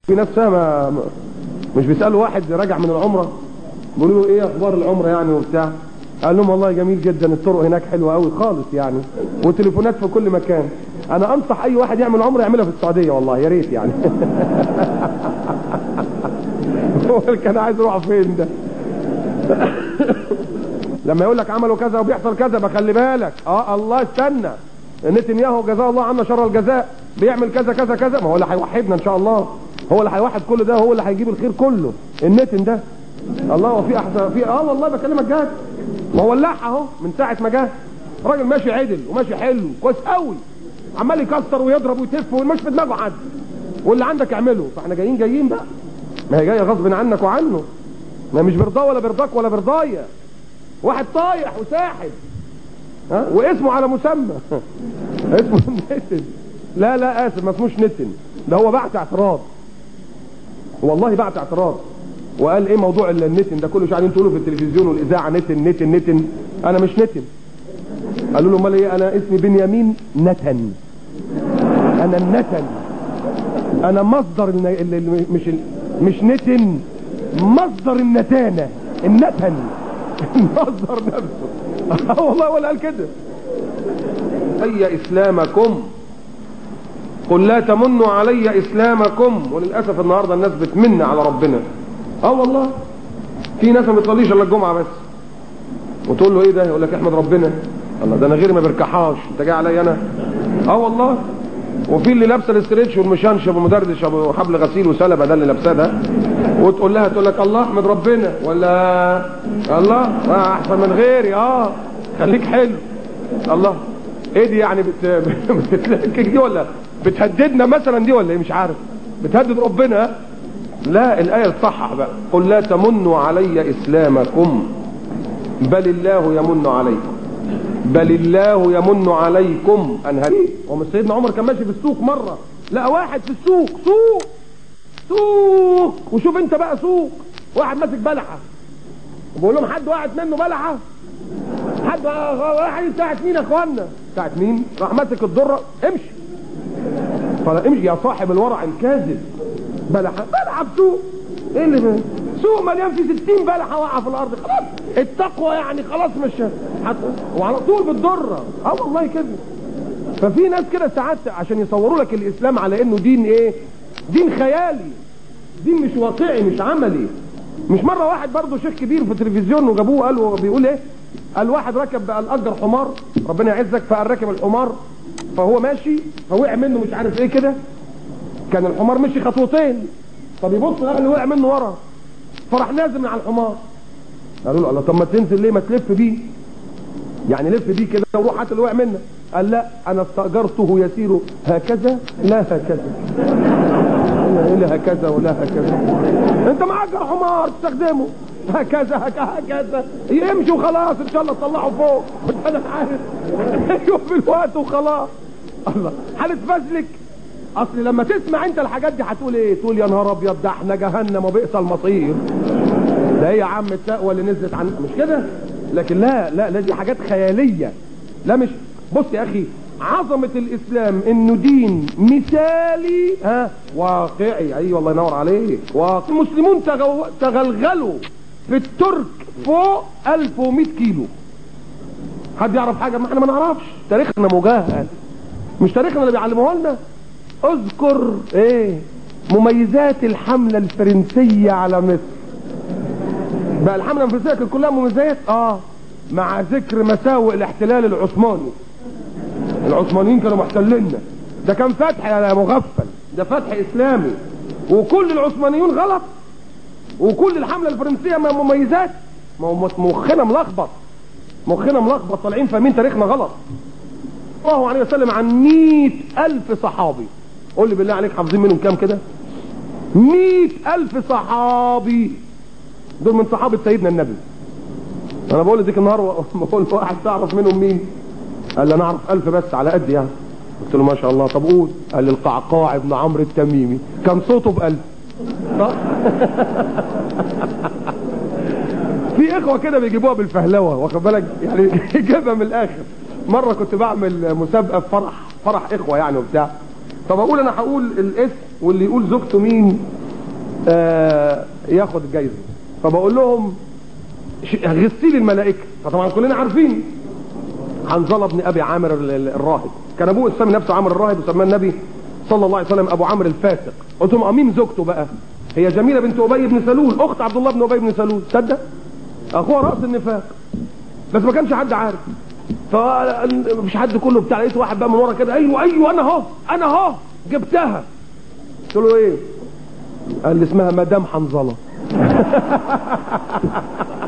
في ناس فاهمه مش بيسالوا واحد راجع من العمره بيقولوا له ايه اخبار العمره يعني وبتاع قال لهم والله جميل جدا الطرق هناك حلوه قوي خالص يعني وتليفونات في كل مكان انا انصح اي واحد يعمل عمره يعملها في السعوديه والله يا ريت يعني هو اللي كان عايز يروح فين ده لما يقول لك عملوا كذا وبيحصل كذا بخلي بالك اه الله استنى نتنياهو جزاه الله عنا شر الجزاء بيعمل كذا كذا كذا ما هو اللي هيوحدنا ان شاء الله هو اللي هيوحد كل ده هو اللي هيجيب الخير كله النتن ده الله وفي احسن في اه والله بكلمك جد ما هو ولعها اهو من ساعه ما جه راجل ماشي عدل وماشي حلو كويس قوي عمال يكسر ويضرب ويتف ومش في دماغه حد واللي عندك اعمله فاحنا جايين جايين بقى ما هي جايه غصب عنك وعنه ما مش برضاه ولا برضاك ولا برضايا واحد طايح وساحب ها واسمه على مسمى اسمه نتن لا لا اسف ما اسموش نتن ده هو بعت اعتراض والله بعت اعتراض وقال ايه موضوع النتن ده كله مش قاعدين تقولوا في التلفزيون والاذاعه نتن نتن نتن انا مش نتن قالوا له امال ايه انا اسمي بنيامين نتن انا النتن انا مصدر الن... ال... ال... مش ال... مش نتن مصدر النتانه النتن مصدر نفسه اه والله ولا قال كده اي اسلامكم قل لا تمنوا علي اسلامكم وللاسف النهارده الناس بتمن على ربنا اه والله في ناس ما بتصليش الا الجمعه بس وتقول له ايه ده يقول لك احمد ربنا الله ده انا غيري ما بركحاش انت جاي عليا انا اه والله وفي اللي لابسه الاستريتش والمشنشب ومدردش ابو حبل غسيل وسلبه ده اللي لابساه ده وتقول لها تقول لك الله احمد ربنا ولا الله آه احسن من غيري اه خليك حلو الله ايه دي يعني بت... بتتلكك دي ولا بتهددنا مثلا دي ولا ايه مش عارف بتهدد ربنا لا الآية الصح بقى قل لا تمنوا علي إسلامكم بل الله يمن عليكم بل الله يمن عليكم أن هدي ومن سيدنا عمر كان ماشي في السوق مرة لقى واحد في السوق سوق سوق وشوف انت بقى سوق واحد ماسك بلحة بقول لهم حد واحد منه بلحة حد واحد ساعة مين يا اخوانا ساعة مين راح ماسك الضرة امشي قال امشي يا صاحب الورع الكاذب بلحة بلحة بسوق ايه اللي بيه؟ سوق مليان فيه 60 بلحة واقعة في الارض خلاص التقوى يعني خلاص مش حتى وعلى طول بالضرة اه والله كده ففي ناس كده ساعات عشان يصوروا لك الاسلام على انه دين ايه دين خيالي دين مش واقعي مش عملي مش مرة واحد برضه شيخ كبير في التلفزيون وجابوه قالوا بيقول ايه قال واحد ركب قال اجر حمار ربنا يعزك فقال ركب الحمار فهو ماشي فوقع منه مش عارف ايه كده كان الحمار مشي خطوتين طب يبص لقى اللي وقع منه ورا فراح نازل من على الحمار قالوا له الله طب ما تنزل ليه ما تلف بيه يعني لف بيه كده وروح هات اللي وقع منك قال لا انا استاجرته يسير هكذا لا هكذا لا هكذا ولا هكذا انت معاك حمار تستخدمه هكذا هكذا يمشي وخلاص ان شاء الله تطلعه فوق انا عارف ايوه في الوقت وخلاص الله هنتفزلك اصل لما تسمع انت الحاجات دي هتقول ايه تقول يا نهار ابيض ده احنا جهنم وبئس المصير ده هي يا عم التقوى اللي نزلت عن مش كده لكن لا لا لا دي حاجات خياليه لا مش بص يا اخي عظمة الاسلام انه دين مثالي ها واقعي ايوه الله ينور عليك واقعي المسلمون تغو... تغلغلوا في الترك فوق 1100 كيلو حد يعرف حاجة ما احنا ما نعرفش تاريخنا مجهل مش تاريخنا اللي بيعلموه لنا اذكر ايه مميزات الحملة الفرنسية على مصر بقى الحملة الفرنسية كانت كلها مميزات اه مع ذكر مساوئ الاحتلال العثماني العثمانيين كانوا محتليننا ده كان فتح يا مغفل ده فتح اسلامي وكل العثمانيون غلط وكل الحملة الفرنسية ما مميزات ما هو مخنا ملخبط مخنا ملخبط طالعين فاهمين تاريخنا غلط الله عليه وسلم عن مئة ألف صحابي قول لي بالله عليك حافظين منهم كام كده مئة ألف صحابي دول من صحابة سيدنا النبي انا بقول لديك النهار بقول واحد تعرف منهم مين قال لي انا اعرف ألف بس على قد يعني قلت له ما شاء الله طب قول قال لي القعقاع ابن عمرو التميمي كان صوته بألف صح في اخوه كده بيجيبوها بالفهلوه واخد بالك يعني جابها من الاخر مره كنت بعمل مسابقه في فرح فرح اخوه يعني وبتاع طب اقول انا هقول الاسم واللي يقول زوجته مين آه ياخد الجايزه فبقول لهم ش- غسيل الملائكه فطبعا كلنا عارفين حنظله بن ابي عامر ال- ال- الراهب كان ابوه سمي نفسه عامر الراهب وسماه النبي صلى الله عليه وسلم ابو عامر الفاسق قلت لهم امين زوجته بقى هي جميله بنت ابي بن سلول اخت عبد الله بن ابي بن سلول تصدق اخوها راس النفاق بس ما كانش حد عارف فمش حد كله بتاع لقيت واحد بقى من ورا كده ايوه ايوه انا اهو انا اهو جبتها قلت له ايه قال لي اسمها مدام حنظله